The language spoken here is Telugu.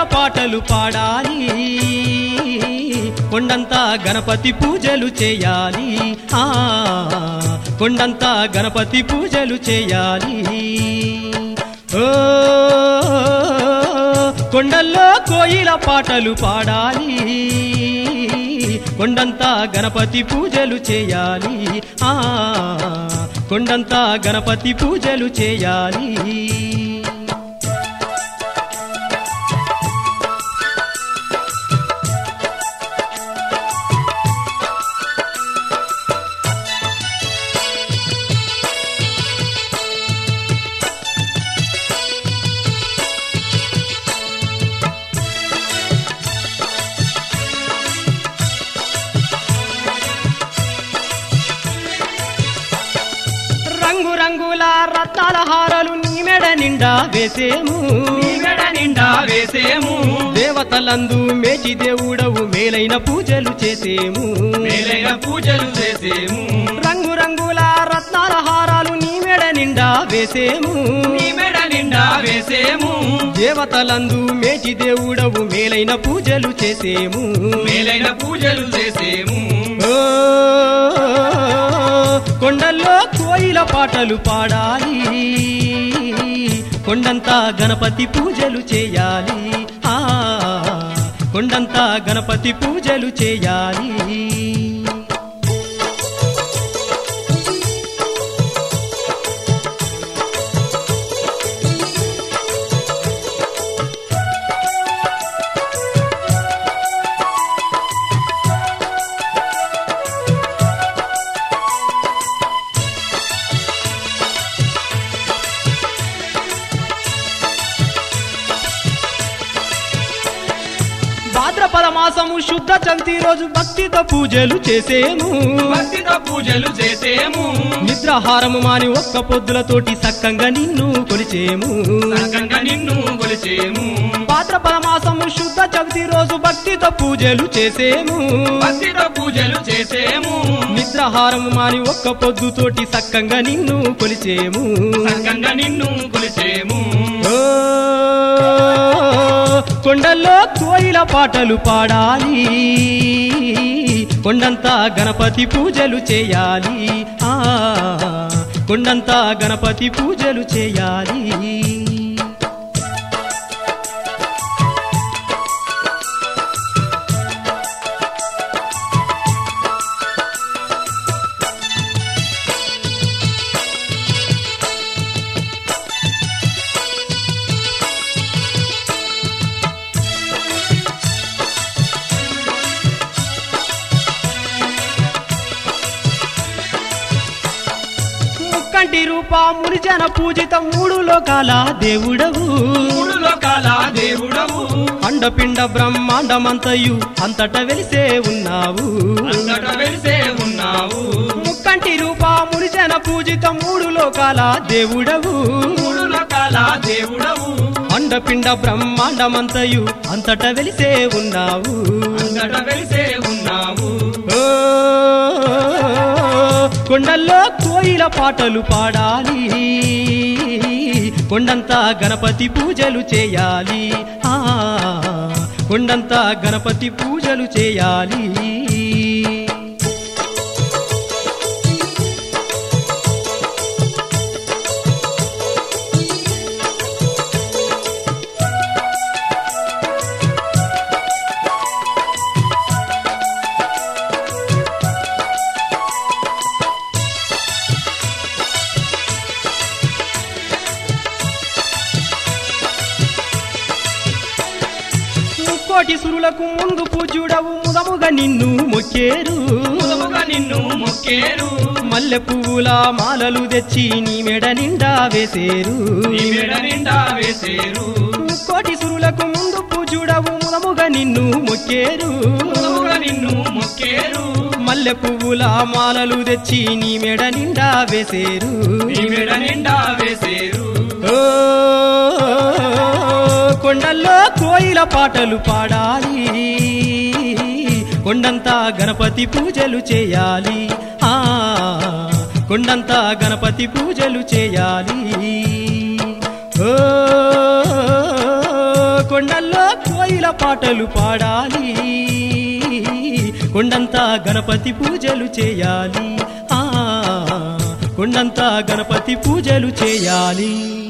పాటలు పాడాలి కొండంతా గణపతి పూజలు చేయాలి ఆ కొండంతా గణపతి పూజలు చేయాలి ఓ కొండల్లో కోయిల పాటలు పాడాలి కొండంతా గణపతి పూజలు చేయాలి ఆ కొండంతా గణపతి పూజలు చేయాలి రంగు రంగుల రత్నాల హారాలు నీ మెడ నిండా వేసేము నీ మెడ నిండా వేసేము దేవతలందు మేచి దేవుడవు మేలైన పూజలు చేసేము మేలైన పూజలు చేసేము రంగు రంగుల రత్నాల హారాలు నీ మెడ నిండా వేసేము నీ మెడ నిండా వేసేము దేవతలందు మేచి దేవుడవు మేలైన పూజలు చేసేము మేలైన పూజలు చేసేము ఓ, కొండల్లో కోయిల పాటలు పాడాలి కొండంతా గణపతి పూజలు చేయాలి ఆ కొండంతా గణపతి పూజలు చేయాలి భాద్రపద మాసము శుద్ధ చంతి రోజు భక్తితో పూజలు చేసేము భక్తితో పూజలు చేసేము నిద్రాహారము మాని ఒక్క పొద్దులతోటి సక్కంగా నిన్ను కొలిచేము సకంగా నిన్ను కొలిచేము భాద్రపద మాసము శుద్ధ చవితి రోజు భక్తితో పూజలు చేసేము భక్తితో పూజలు చేసేము నిద్రాహారము మాని ఒక్క పొద్దుతోటి సక్కంగా నిన్ను కొలిచేము సకంగా నిన్ను కొలిచేము ఓ, కొండల్లో కోయిల పాటలు పాడాలి కొండంతా గణపతి పూజలు చేయాలి ఆ కొండంతా గణపతి పూజలు చేయాలి ముక్కంటి రూప మునిజన పూజిత మూడు లోకాల దేవుడవు మూడు లోకాల దేవుడవు అండపిండ బ్రహ్మాండమంతయు అంతట వెలిసే ఉన్నావు అంతట వెలిసే ఉన్నావు ముక్కంటి రూప మునిజన పూజిత మూడు లోకాల దేవుడవు మూడు లోకాల దేవుడవు అండపిండ బ్రహ్మాండమంతయు అంతట వెలిసే ఉన్నావు అంతట వెలిసే ఉన్నావు ఓ, కొండల్లో కోయిల పాటలు పాడాలి కొండంతా గణపతి పూజలు చేయాలి ఆ కొండంతా గణపతి పూజలు చేయాలి ముక్కోటి సురులకు ముందు పూజుడవు ముదముగా నిన్ను మొక్కేరు ముదముగా నిన్ను మొక్కేరు మల్లె పువ్వుల మాలలు తెచ్చి నీ మెడ నిండా వేసేరు నీ మెడ నిండా వేసేరు ముక్కోటి సురులకు ముందు పూజుడవు ముదముగా నిన్ను మొక్కేరు ముదముగా నిన్ను మొక్కేరు మల్లె పువ్వుల మాలలు తెచ్చి నీ మెడ నిండా వేసేరు నీ మెడ నిండా వేసేరు ఓ, కొండల్లో కోయిల పాటలు పాడాలి కొండంతా గణపతి పూజలు చేయాలి ఆ కొండంతా గణపతి పూజలు చేయాలి ఓ కొండల్లో కోయిల కోయిల పాటలు పాడాలి కొండంతా గణపతి పూజలు చేయాలి ఆ కొండంతా గణపతి పూజలు చేయాలి